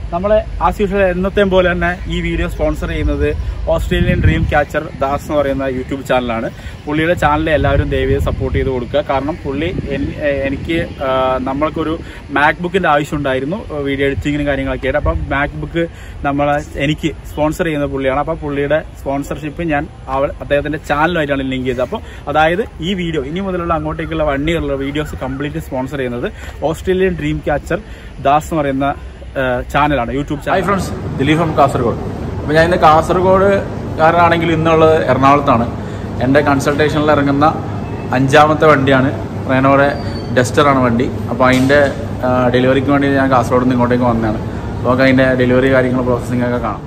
നമ്മളെ as usual എന്നത്തെയും പോലെ തന്നെ ഈ വീഡിയോ സ്പോൺസർ ചെയ്യുന്നത് ഓസ്ട്രേലിയൻ ഡ്രീം ക്യാച്ചർ ദാസ് എന്ന് പറയുന്ന യൂട്യൂബ് ചാനലാണ് പുള്ളിയുടെ ചാനൽ എല്ലാവരും ദയവേത് സപ്പോർട്ട് ചെയ്ത് കൊടുക്കുക കാരണം പുള്ളി എൻ- എ- എനിക്ക് ആ, നമ്മൾക്കൊരു മാക്ബുക്കിന്റെ ആവശ്യം ഉണ്ടായിരുന്നു വീഡിയോ എഡിറ്റിങ്ങിനും കാര്യങ്ങളൊക്കെ ആയിട്ട് അപ്പം മാക്ബുക്ക് നമ്മളെ എനിക്ക് സ്പോൺസർ ചെയ്യുന്ന പുള്ളിയാണ് അപ്പം പുള്ളിയുടെ സ്പോൺസർഷിപ്പ് ഞാൻ അവ അദ്ദേഹത്തിന്റെ ചാനലുമായിട്ടാണ് ലിങ്ക് ചെയ്തത് അപ്പോൾ അതായത് ഈ വീഡിയോ ഇനി മുതലുള്ള അങ്ങോട്ടേക്കുള്ള വണ്ടികളുള്ള വീഡിയോസ് കംപ്ലീറ്റ് സ്പോൺസർ ചെയ്യുന്നത് ഓസ്ട്രേലിയൻ ഡ്രീം ക്യാച്ചർ ദാസ് എന്ന് പറയുന്ന ആ, ചാനലാണ് YouTube hi channel friends Dileep from Kasaragod അപ്പോൾ ഞാൻ ഇന്ന് കാസർഗോഡ് കാരനാണെങ്കിൽ ഇന്നുള്ളത് എറണാകുളത്താണ് എൻ്റെ കൺസൾട്ടേഷനിൽ ഇറങ്ങുന്ന അഞ്ചാമത്തെ വണ്ടിയാണ് റെനോയുടെ ഡസ്റ്ററാണ് വണ്ടി അപ്പോൾ അതിൻ്റെ ഡെലിവറിക്ക് വേണ്ടി ഞാൻ കാസർഗോഡ് നിന്ന് ഇങ്ങോട്ടേക്ക് വന്നതാണ് അപ്പോൾ നമുക്ക് അതിൻ്റെ ഡെലിവറി കാര്യങ്ങൾ പ്രോസസ്സിംഗ് ഒക്കെ കാണാം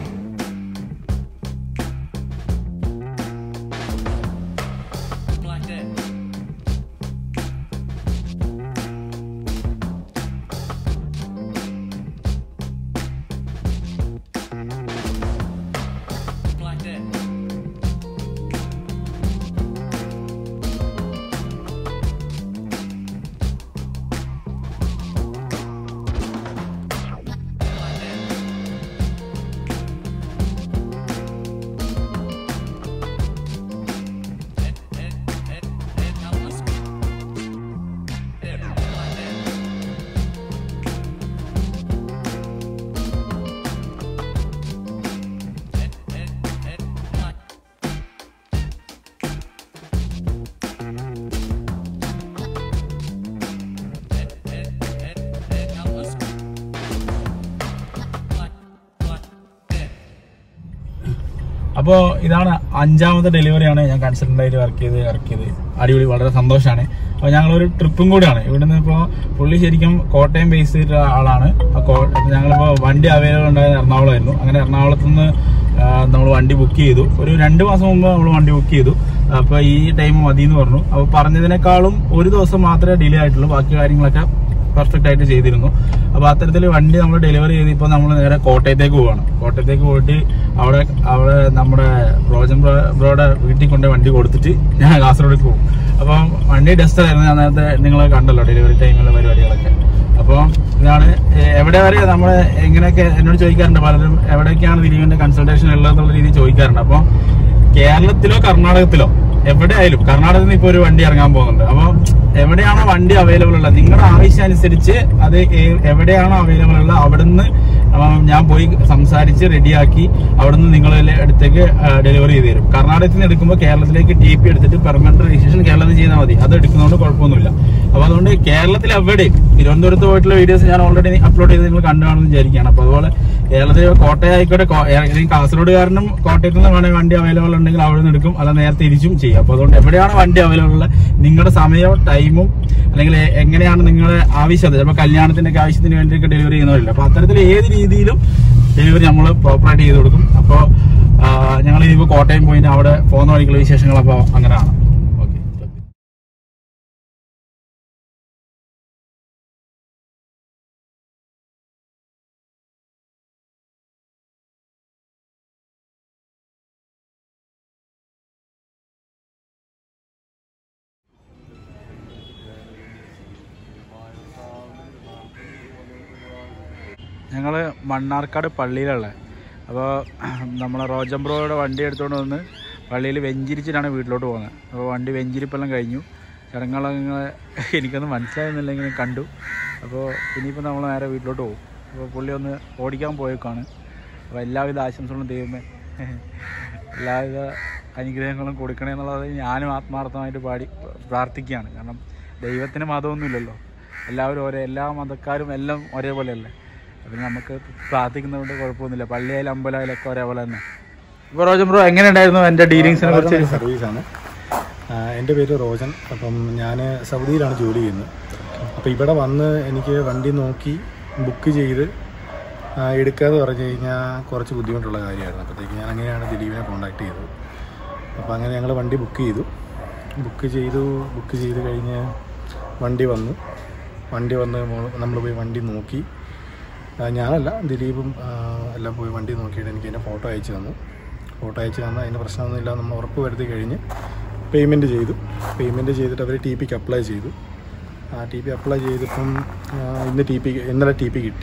അപ്പോൾ ഇതാണ് അഞ്ചാമത്തെ ഡെലിവറിയാണ് ഞാൻ കൺസൾട്ടൻ്റായിട്ട് വർക്ക് ചെയ്ത് ഇറക്കിയത് അടിപൊളി വളരെ സന്തോഷമാണ് അപ്പോൾ ഞങ്ങളൊരു ട്രിപ്പും കൂടിയാണ് ഇവിടുന്ന് ഇപ്പോൾ പുള്ളി ശരിക്കും കോട്ടയം ബേസ് ചെയ്ത ആളാണ് അപ്പോൾ ഞങ്ങളിപ്പോൾ വണ്ടി അവൈലബിൾ ഉണ്ടായത് എറണാകുളമായിരുന്നു അങ്ങനെ എറണാകുളത്ത് നിന്ന് നമ്മൾ വണ്ടി ബുക്ക് ചെയ്തു ഒരു രണ്ട് മാസം മുമ്പ് നമ്മൾ വണ്ടി ബുക്ക് ചെയ്തു അപ്പോൾ ഈ ടൈം മതി എന്ന് പറഞ്ഞു അപ്പോൾ പറഞ്ഞതിനേക്കാളും ഒരു ദിവസം മാത്രമേ ഡിലേ ആയിട്ടുള്ളൂ ബാക്കി കാര്യങ്ങളൊക്കെ പെർഫെക്റ്റ് ആയിട്ട് ചെയ്തിരുന്നു അപ്പൊ അത്തരത്തിൽ വണ്ടി നമ്മൾ ഡെലിവറി ചെയ്ത് ഇപ്പൊ നമ്മൾ നേരെ കോട്ടയത്തേക്ക് പോവാണ് കോട്ടയത്തേക്ക് പോയിട്ട് അവിടെ അവിടെ നമ്മുടെ റോജൻ ബ്രോ- ബ്രോയുടെ വീട്ടിൽ കൊണ്ട് വണ്ടി കൊടുത്തിട്ട് ഞാൻ കാസർഗോഡേക്ക് പോകും അപ്പം വണ്ടി ഡസ്റ്റർ ആയിരുന്നു ഞാൻ നേരത്തെ നിങ്ങൾ കണ്ടല്ലോ ഡെലിവറി ടൈമിലെ പരിപാടികളൊക്കെ അപ്പോൾ ഇതാണ് എ- എവിടെ വരെ നമ്മൾ എങ്ങനെയൊക്കെ എന്നോട് ചോദിക്കാറുണ്ട് പലരും എവിടെയൊക്കെയാണ് ദിലീപിന്റെ കൺസൾട്ടേഷൻ ഉള്ളതെന്നുള്ള രീതിയിൽ ചോദിക്കാറുണ്ട് അപ്പോൾ കേരളത്തിലോ കർണാടകത്തിലോ എവിടെ ആയാലും കർണാടകത്തിൽ നിന്ന് ഇപ്പൊ ഒരു വണ്ടി ഇറങ്ങാൻ പോകുന്നുണ്ട് അപ്പൊ എവിടെയാണോ വണ്ടി അവൈലബിൾ ഉള്ളത് നിങ്ങളുടെ ആവശ്യം അനുസരിച്ച് അത് എ- എവിടെയാണോ അവൈലബിൾ ഉള്ളത് അവിടുന്ന് ആ, ഞാൻ പോയി സംസാരിച്ച് റെഡിയാക്കി അവിടുന്ന് നിങ്ങളുടെ അടുത്തേക്ക് ഡെലിവറി ചെയ്ത് തരും കർണാടകത്തിൽ നിന്ന് എടുക്കുമ്പോൾ കേരളത്തിലേക്ക് ടി പി എടുത്തിട്ട് പെർമനന്റ് രജിസ്ട്രേഷൻ കേരളത്തിൽ ചെയ്താൽ മതി അത് എടുക്കുന്നതുകൊണ്ട് കുഴപ്പമൊന്നുമില്ല അപ്പൊ അതുകൊണ്ട് കേരളത്തിൽ എവിടെയും തിരുവനന്തപുരത്ത് പോയിട്ടുള്ള വീഡിയോസ് ഞാൻ ഓൾറെഡി അപ്ലോഡ് ചെയ്ത് നിങ്ങൾ കണ്ടുകാണെന്ന് വിചാരിക്കുകയാണ് അപ്പൊ അതുപോലെ കേരളത്തിൽ കോട്ടയം ആയിക്കോട്ടെ കോ- ഏതെങ്കിലും കാസർഗോഡുകാരനും കോട്ടയത്ത് നിന്ന് വേണമെങ്കിൽ വണ്ടി അവൈലബിൾ ഉണ്ടെങ്കിൽ അവിടെ നിന്ന് എടുക്കും അല്ല നേരെ തിരിച്ചും ചെയ്യും അപ്പൊ അതുകൊണ്ട് എവിടെയാണ് വണ്ടി അവൈലബിൾ ഉള്ളത് നിങ്ങളുടെ സമയവും ടൈമും അല്ലെങ്കിൽ എ- എങ്ങനെയാണ് നിങ്ങളുടെ ആവശ്യം ചിലപ്പോൾ കല്യാണത്തിന്റെ ഒക്കെ ആവശ്യത്തിന് വേണ്ടിയൊക്കെ ഡെലിവറി ചെയ്യുന്നവരില്ല അപ്പൊ അത്തരത്തിൽ ഏത് രീതിയിലും ഡെലിവറി നമ്മൾ പ്രോപ്പറായിട്ട് ചെയ്ത് കൊടുക്കും അപ്പോൾ ഞങ്ങൾ ഇനിയിപ്പോൾ കോട്ടയം പോയിട്ട് അവിടെ പോകുന്ന വഴിക്കുള്ള വിശേഷങ്ങൾ അപ്പോൾ അങ്ങനെയാണ് ഓക്കെ ഞങ്ങൾ മണ്ണാർക്കാട് പള്ളിയിലുള്ള അപ്പോൾ നമ്മളെ റോജംബ്രോയുടെ വണ്ടി എടുത്തുകൊണ്ട് വന്ന് പള്ളിയിൽ വെഞ്ചിരിച്ചിട്ടാണ് വീട്ടിലോട്ട് പോകുന്നത് അപ്പോൾ വണ്ടി വെഞ്ചിരിപ്പെല്ലാം കഴിഞ്ഞു ചടങ്ങുകളൊക്കെ എനിക്കൊന്നും മനസ്സിലാകുന്നില്ല ഇങ്ങനെ കണ്ടു അപ്പോൾ ഇനിയിപ്പോൾ നമ്മൾ നേരെ വീട്ടിലോട്ട് പോകും അപ്പോൾ പുള്ളി ഒന്ന് ഓടിക്കാൻ പോയേക്കാണ് അപ്പോൾ എല്ലാവിധ ആശംസകളും ദൈവമേ എല്ലാവിധ അനുഗ്രഹങ്ങളും കൊടുക്കണേ എന്നുള്ളത് ഞാനും ആത്മാർത്ഥമായിട്ട് പാടി പ്രാർത്ഥിക്കുകയാണ് കാരണം ദൈവത്തിന് മതമൊന്നുമില്ലല്ലോ എല്ലാവരും ഒരേ എല്ലാ മതക്കാരും എല്ലാം ഒരേപോലെയല്ലേ അപ്പം നമുക്ക് പ്രാർത്ഥിക്കുന്നതുകൊണ്ട് കുഴപ്പമൊന്നുമില്ല പള്ളിയായാലും അമ്പലമായാലും ഒക്കെ ഒരേപോലെ തന്നെ ഇപ്പോൾ റോജൻ ബ്രോ എങ്ങനെയുണ്ടായിരുന്നു എൻ്റെ ഡീലിങ്സിനെ കുറിച്ച് സർവീസാണ് ആ, എൻ്റെ പേര് റോജൻ അപ്പം ഞാൻ സൗദിയിലാണ് ജോലി ചെയ്യുന്നത് അപ്പോൾ ഇവിടെ വന്ന് എനിക്ക് വണ്ടി നോക്കി ബുക്ക് ചെയ്ത് ആ, എടുക്കാതെ പറഞ്ഞു കഴിഞ്ഞാൽ കുറച്ച് ബുദ്ധിമുട്ടുള്ള കാര്യമായിരുന്നു അപ്പോഴത്തേക്ക് ഞാൻ അങ്ങനെയാണ് ദിലീപിനെ കോൺടാക്ട് ചെയ്തത് അപ്പോൾ അങ്ങനെ ഞങ്ങൾ വണ്ടി ബുക്ക് ചെയ്തു ബുക്ക് ചെയ്തു ബുക്ക് ചെയ്ത് കഴിഞ്ഞ് വണ്ടി വന്നു വണ്ടി വന്ന് നമ്മൾ പോയി വണ്ടി നോക്കി ആ, ഞാനല്ല ദിലീപും ആ, എല്ലാം പോയി വണ്ടി നോക്കിയിട്ട് എനിക്ക് അതിൻ്റെ ഫോട്ടോ അയച്ചു തന്നു ഫോട്ടോ അയച്ചു തന്ന് അതിൻ്റെ പ്രശ്നമൊന്നുമില്ല നമ്മൾ ഉറപ്പ് വരുത്തി കഴിഞ്ഞ് പേയ്മെൻറ്റ് ചെയ്തു പേയ്മെൻറ്റ് ചെയ്തിട്ട് അവർ ടി പിക്ക് അപ്ലൈ ചെയ്തു ആ ടി പി അപ്ലൈ ചെയ്തിപ്പം ആ, ഇന്ന് ടി പി ഇന്നലെ ടി പി കിട്ടി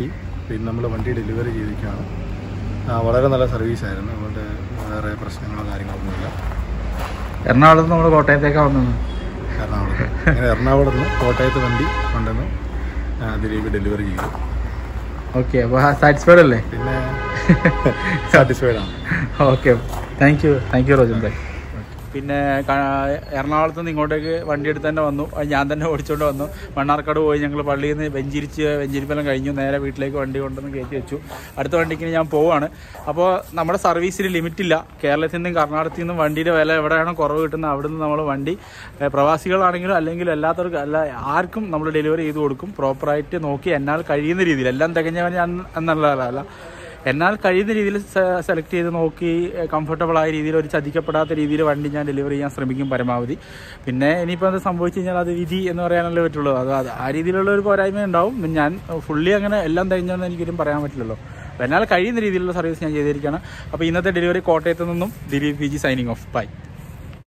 അപ്പോൾ ഇന്ന് നമ്മൾ വണ്ടി ഡെലിവറി ചെയ്തിരിക്കുകയാണ് ആ, വളരെ നല്ല സർവീസായിരുന്നു അതുകൊണ്ട് വേറെ പ്രശ്നങ്ങളോ കാര്യങ്ങളൊന്നുമില്ല എറണാകുളത്ത് നിന്ന് നമ്മൾ കോട്ടയത്തേക്കാണ് വന്നത് എറണാകുളത്ത് അങ്ങനെ എറണാകുളത്ത് നിന്ന് കോട്ടയത്ത് വണ്ടി കൊണ്ടുവന്ന് ആ, ദിലീപ് ഡെലിവറി ചെയ്തു ഓക്കെ അപ്പോൾ സാറ്റിസ്ഫൈഡ് അല്ലേ പിന്നെ സാറ്റിസ്ഫൈഡ് ആണ് okay thank you thank you Rojan bhai പിന്നെ ക- എറണാകുളത്ത് നിന്ന് ഇങ്ങോട്ടേക്ക് വണ്ടി എടുത്ത് തന്നെ വന്നു അത് ഞാൻ തന്നെ ഓടിച്ചുകൊണ്ട് വന്നു മണ്ണാർക്കാട് പോയി ഞങ്ങൾ പള്ളിയിൽ നിന്ന് വെഞ്ചിരിച്ച് വെഞ്ചിരിപ്പെല്ലാം കഴിഞ്ഞു നേരെ വീട്ടിലേക്ക് വണ്ടി കൊണ്ടുവന്ന് കയറ്റി വെച്ചു അടുത്ത വണ്ടിക്ക് ഇനി ഞാൻ പോവാണ് അപ്പോൾ നമ്മുടെ സർവീസിൽ ലിമിറ്റ് ഇല്ല കേരളത്തിൽ നിന്നും കർണാടകത്തിൽ നിന്നും വണ്ടിയുടെ വില എവിടെയാണോ കുറവ് കിട്ടുന്നത് അവിടെ നിന്ന് നമ്മൾ വണ്ടി ഏഹ്, പ്രവാസികളാണെങ്കിലും അല്ലെങ്കിൽ എല്ലാത്തവർക്കും അല്ല ആർക്കും നമ്മൾ ഡെലിവറി ചെയ്ത് കൊടുക്കും പ്രോപ്പറായിട്ട് നോക്കി എന്നാൽ കഴിയുന്ന രീതിയിൽ എല്ലാം തികഞ്ഞവൻ ഞാൻ എന്നുള്ളതല്ല എന്നാൽ കഴിയുന്ന രീതിയിൽ സെലക്ട് ചെയ്ത് നോക്കി കംഫർട്ടബിൾ ആയ രീതിയിൽ ഒരു ചതിക്കപ്പെടാത്ത രീതിയിൽ വണ്ടി ഞാൻ ഡെലിവറി ചെയ്യാൻ ശ്രമിക്കും പരമാവധി പിന്നെ ഇനിയിപ്പോൾ അത് സംഭവിച്ചു കഴിഞ്ഞാൽ അത് വിധി എന്ന് പറയാനല്ലേ പറ്റുള്ളൂ അത് അത് ആ രീതിയിലുള്ള ഒരു പോരായ്മ ഉണ്ടാവും ഞാൻ ഫുള്ളി അങ്ങനെ എല്ലാം തികഞ്ഞെന്ന് എനിക്കൊരും പറയാൻ പറ്റില്ലല്ലോ അപ്പോൾ എന്നാൽ കഴിയുന്ന രീതിയിലുള്ള സർവീസ് ഞാൻ ചെയ്തിരിക്കുകയാണ് അപ്പോൾ ഇന്നത്തെ ഡെലിവറി കോട്ടയത്ത് നിന്നും Dileep P G signing off by